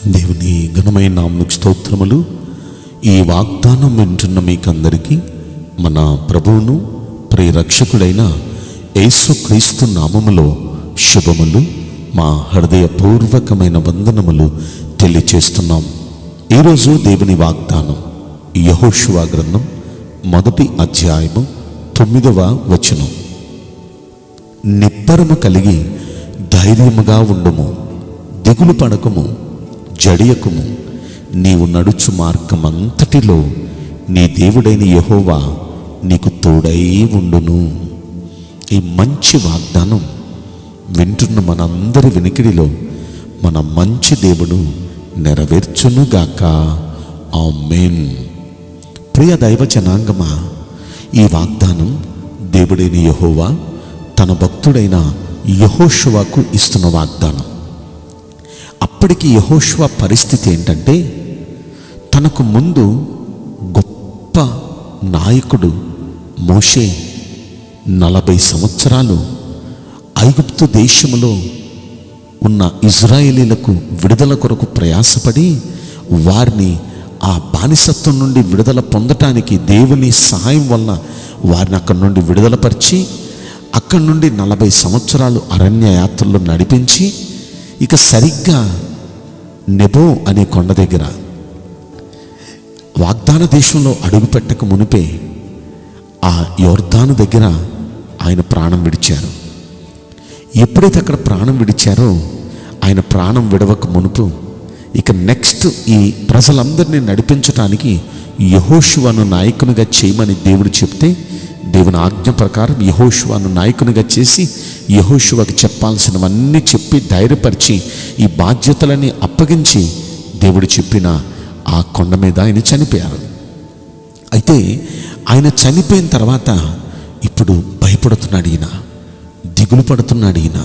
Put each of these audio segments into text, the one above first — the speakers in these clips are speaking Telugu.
దేవుని ఘనమైన నామకు స్తోత్రములు ఈ వాగ్దానం వింటున్న మీకందరికీ మన ప్రభువును ప్రియరక్షకుడైన యేసుక్రీస్తు నామములో శుభములు మా హృదయపూర్వకమైన వందనములు తెలియచేస్తున్నాం ఈరోజు దేవుని వాగ్దానం యహోషువా గ్రంథం మొదటి అధ్యాయము తొమ్మిదవ వచనం నిబ్బరము కలిగి ధైర్యముగా ఉండుము దిగులు పడకము జడియకుము నీవు నడుచు మార్గమంతటిలో నీ దేవుడైన యెహోవా నీకు తోడై ఉండును ఈ మంచి వాగ్దానం వింటున్న మనందరి వినికిడిలో మన మంచి దేవుడు నెరవేర్చునుగాక ఆమేన్ ప్రియ దైవ జనాంగమా ఈ వాగ్దానం దేవుడైన యెహోవా తన భక్తుడైన యహోషువాకు ఇస్తున్న వాగ్దానం అప్పటికి యహోషువ పరిస్థితి ఏంటంటే తనకు ముందు గొప్ప నాయకుడు మోషే నలభై సంవత్సరాలు ఐగుప్తు దేశములో ఉన్న ఇజ్రాయేలీలకు విడుదల కొరకు ప్రయాసపడి వారిని ఆ బానిసత్వం నుండి విడుదల పొందటానికి దేవుని సహాయం వలన వారిని అక్కడి నుండి విడుదలపరిచి అక్కడి నుండి నలభై సంవత్సరాలు అరణ్య యాత్రలో నడిపించి ఇక సరిగ్గా నెబో అనే కొండ దగ్గర వాగ్దాన దేశంలో అడుగుపెట్టక మునిపే ఆ యోర్ధాను దగ్గర ఆయన ప్రాణం విడిచారు ఎప్పుడైతే అక్కడ ప్రాణం విడిచారో ఆయన ప్రాణం విడవక మునుపు ఇక నెక్స్ట్ ఈ ప్రజలందరినీ నడిపించటానికి యహోషువను నాయకునిగా చేయమని దేవుడు చెప్తే దేవుని ఆజ్ఞ ప్రకారం యహోషువను నాయకునిగా చేసి యహోషువకి చెప్పాల్సినవన్నీ చెప్పి ధైర్యపరిచి ఈ బాధ్యతలన్నీ అప్పగించి దేవుడు చెప్పిన ఆ కొండ మీద ఆయన చనిపోయారు అయితే ఆయన చనిపోయిన తర్వాత ఇప్పుడు భయపడుతున్నాడు ఈయన దిగులు పడుతున్నాడు ఈయన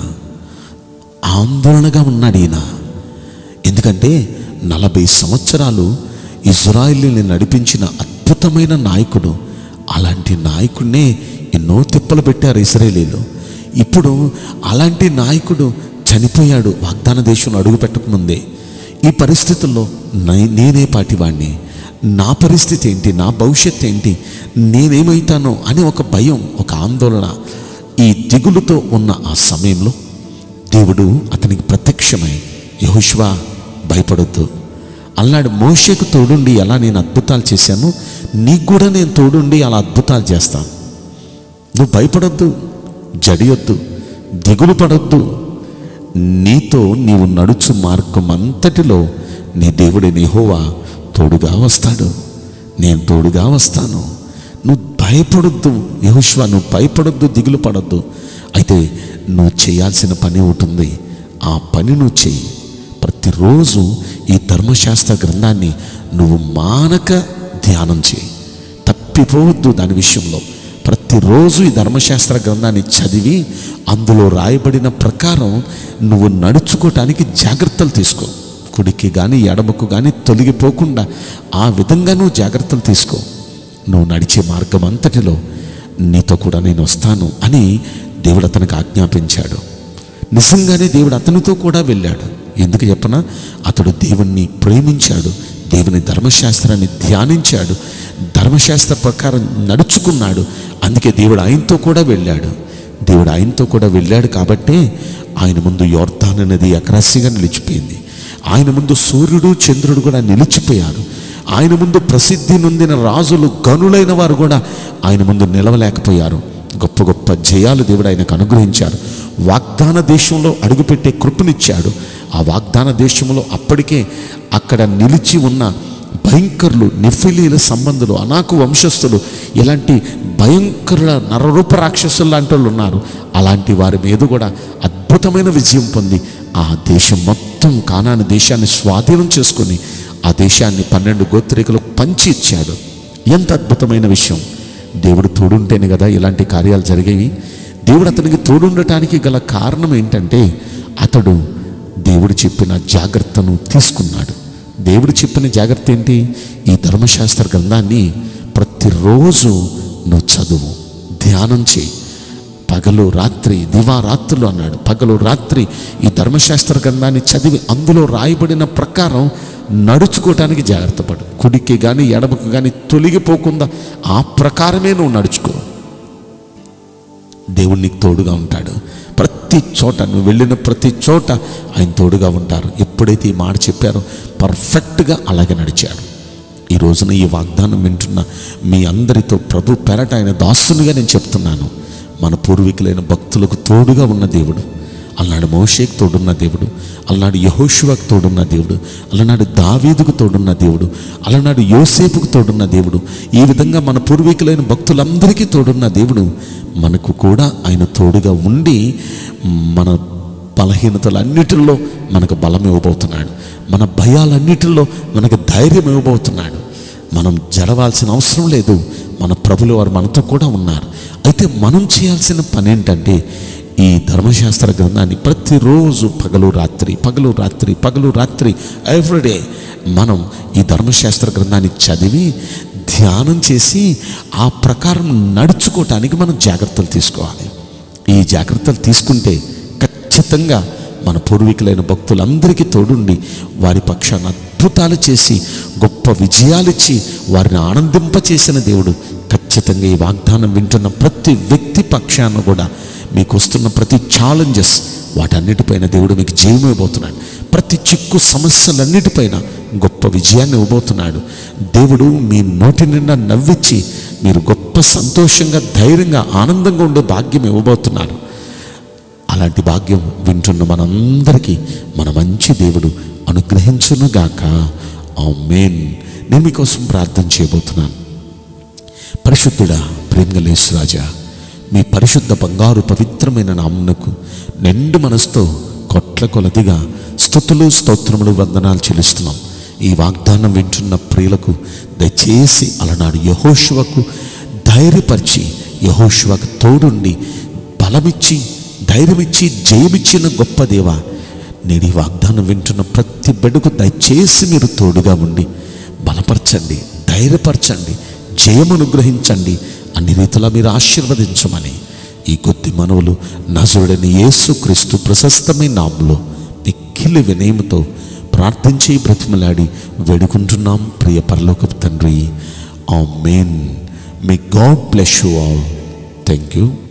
ఆందోళనగా ఉన్నాడు ఈయన ఎందుకంటే నలభై సంవత్సరాలు ఇజ్రాయిల్ని నడిపించిన అద్భుతమైన నాయకుడు అలాంటి నాయకుడినే ఎన్నో తిప్పలు పెట్టారు ఇస్రాయేలీలు ఇప్పుడు అలాంటి నాయకుడు చనిపోయాడు వాగ్దాన దేశంలో అడుగు పెట్టకముందే ఈ పరిస్థితుల్లో నే- నేనే పాటివాణ్ణి నా పరిస్థితి ఏంటి నా భవిష్యత్ ఏంటి నేనేమైతానో అని ఒక భయం ఒక ఆందోళన ఈ దిగులుతో ఉన్న ఆ సమయంలో దేవుడు అతనికి ప్రత్యక్షమై యహోష్వా భయపడొద్దు అన్నాడు మోషకు తోడుండి ఎలా నేను అద్భుతాలు చేశాను నీకు కూడా నేను తోడుండి అలా అద్భుతాలు చేస్తాను నువ్వు భయపడొద్దు జడియొద్దు దిగులు పడొద్దు నీతో నీవు నడుచు మార్గం అంతటిలో నీ దేవుడి నిహోవా తోడుగా వస్తాడు నేను తోడుగా వస్తాను నువ్వు భయపడొద్దు యహోష్వా నువ్వు భయపడొద్దు దిగులు పడొద్దు అయితే నువ్వు చేయాల్సిన పని ఉంటుంది ఆ పని నువ్వు చెయ్యి ప్రతిరోజు ఈ ధర్మశాస్త్ర గ్రంథాన్ని నువ్వు మానక ధ్యానం చేయి తప్పిపోవద్దు దాని విషయంలో ప్రతిరోజు ఈ ధర్మశాస్త్ర గ్రంథాన్ని చదివి అందులో రాయబడిన ప్రకారం నువ్వు నడుచుకోవటానికి జాగ్రత్తలు తీసుకో కుడికి కానీ ఎడమకు కానీ తొలగిపోకుండా ఆ విధంగా నువ్వు జాగ్రత్తలు తీసుకో నువ్వు నడిచే మార్గం అంతటిలో నీతో కూడా నేను వస్తాను అని దేవుడు అతనికి ఆజ్ఞాపించాడు నిజంగానే దేవుడు అతనితో కూడా వెళ్ళాడు ఎందుకు చెప్పనా అతడు దేవుణ్ణి ప్రేమించాడు దేవుని ధర్మశాస్త్రాన్ని ధ్యానించాడు ధర్మశాస్త్ర ప్రకారం నడుచుకున్నాడు అందుకే దేవుడు ఆయనతో కూడా వెళ్ళాడు దేవుడు ఆయనతో కూడా వెళ్ళాడు కాబట్టే ఆయన ముందు యోర్ధాన్ అనేది అకరాశిగా నిలిచిపోయింది ఆయన ముందు సూర్యుడు చంద్రుడు కూడా నిలిచిపోయారు ఆయన ముందు ప్రసిద్ధి నొందిన రాజులు గనులైన వారు కూడా ఆయన ముందు నిలవలేకపోయారు గొప్ప గొప్ప జయాలు దేవుడు ఆయనకు అనుగ్రహించారు వాగ్దాన దేశంలో అడుగుపెట్టే కృపనిచ్చాడు ఆ వాగ్దాన దేశంలో అప్పటికే అక్కడ నిలిచి ఉన్న భయంకరులు నిఫిలీల సంబంధులు అనాకు వంశస్థులు ఇలాంటి భయంకరుల నరరూప రాక్షసులు లాంటి వాళ్ళు ఉన్నారు అలాంటి వారి మీద కూడా అద్భుతమైన విజయం పొంది ఆ దేశం మొత్తం కానాని దేశాన్ని స్వాధీనం చేసుకొని ఆ దేశాన్ని పన్నెండు గోత్రికలకు పంచి ఇచ్చాడు ఎంత అద్భుతమైన విషయం దేవుడు తోడుంటేనే కదా ఇలాంటి కార్యాలు జరిగేవి దేవుడు అతనికి తోడుండటానికి గల కారణం ఏంటంటే అతడు దేవుడు చెప్పిన జాగ్రత్తను తీసుకున్నాడు దేవుడు చెప్పిన జాగ్రత్త ఏంటి ఈ ధర్మశాస్త్ర గ్రంథాన్ని ప్రతిరోజు నువ్వు చదువు ధ్యానం చేయి పగలు రాత్రి దివారాత్రులు అన్నాడు పగలు రాత్రి ఈ ధర్మశాస్త్ర గ్రంథాన్ని చదివి అందులో రాయబడిన ప్రకారం నడుచుకోవటానికి జాగ్రత్త పడు కుడికి కానీ ఎడమకు కానీ తొలగిపోకుండా ఆ ప్రకారమే నువ్వు నడుచుకో దేవుడు నీకు తోడుగా ఉంటాడు ప్రతి చోట నువ్వు వెళ్ళిన ప్రతి చోట ఆయన తోడుగా ఉంటారు ఎప్పుడైతే ఈ మాట చెప్పారో పర్ఫెక్ట్గా అలాగే నడిచాడు ఈ రోజున ఈ వాగ్దానం వింటున్న మీ అందరితో ప్రభు పెరట ఆయన దాసునిగా నేను చెప్తున్నాను మన పూర్వీకులైన భక్తులకు తోడుగా ఉన్న దేవుడు అలనాడు మోషేకు తోడున్న దేవుడు అలనాడు యహోషువకు తోడున్న దేవుడు అలనాడు దావీదుకు తోడున్న దేవుడు అలనాడు యోసేపుకు తోడున్న దేవుడు ఈ విధంగా మన పూర్వీకులైన భక్తులందరికీ తోడున్న దేవుడు మనకు కూడా ఆయన తోడుగా ఉండి మన బలహీనతలన్నిటిలో మనకు బలం ఇవ్వబోతున్నాడు మన భయాలన్నిటిలో మనకు ధైర్యం ఇవ్వబోతున్నాడు మనం జడవాల్సిన అవసరం లేదు మన ప్రభులు వారు మనతో కూడా ఉన్నారు అయితే మనం చేయాల్సిన పని ఏంటంటే ఈ ధర్మశాస్త్ర గ్రంథాన్ని ప్రతిరోజు పగలు రాత్రి పగలు రాత్రి పగలు రాత్రి ఎవ్రీడే మనం ఈ ధర్మశాస్త్ర గ్రంథాన్ని చదివి ధ్యానం చేసి ఆ ప్రకారం నడుచుకోవటానికి మనం జాగ్రత్తలు తీసుకోవాలి ఈ జాగ్రత్తలు తీసుకుంటే ఖచ్చితంగా మన పూర్వీకులైన భక్తులందరికీ తోడుండి వారి పక్షాన అద్భుతాలు చేసి గొప్ప విజయాలిచ్చి వారిని ఆనందింపచేసిన దేవుడు ఖచ్చితంగా ఈ వాగ్దానం వింటున్న ప్రతి వ్యక్తి పక్షాన కూడా మీకు వస్తున్న ప్రతి ఛాలెంజెస్ వాటన్నిటిపైన దేవుడు మీకు జయం ఇవ్వబోతున్నాడు ప్రతి చిక్కు సమస్యలన్నిటిపైన గొప్ప విజయాన్ని ఇవ్వబోతున్నాడు దేవుడు మీ నోటి నిండా నవ్విచ్చి మీరు గొప్ప సంతోషంగా ధైర్యంగా ఆనందంగా ఉండే భాగ్యం ఇవ్వబోతున్నారు అలాంటి భాగ్యం వింటున్న మనందరికీ మన మంచి దేవుడు అనుగ్రహించునుగాక ఆ మేన్ నేను మీకోసం ప్రార్థన చేయబోతున్నాను పరిశుద్ధుడా ప్రేమగలేసు రాజా మీ పరిశుద్ధ బంగారు పవిత్రమైన నామునకు నిండు మనసుతో కొట్ల కొలదిగా స్థుతులు స్తోత్రములు వందనాలు చెల్లిస్తున్నాం ఈ వాగ్దానం వింటున్న ప్రియులకు దయచేసి అలనాడు యహోశువకు ధైర్యపరిచి యహోశువకు తోడుండి బలమిచ్చి ధైర్యమిచ్చి జయమిచ్చిన గొప్ప దేవ నేడు ఈ వాగ్దానం వింటున్న ప్రతి బిడ్డకు దయచేసి మీరు తోడుగా ఉండి బలపరచండి ధైర్యపరచండి జయం అనుగ్రహించండి అన్ని రీతిలా మీరు ఆశీర్వదించమని ఈ కొద్ది మనవులు నజరుడని యేసు క్రీస్తు ప్రశస్తమైన నామంలో మిక్కిలి వినయముతో ప్రార్థించి బ్రతిమలాడి వేడుకుంటున్నాం ప్రియ పరలోకపు తండ్రి ఆ మెయిన్ may God bless you all thank you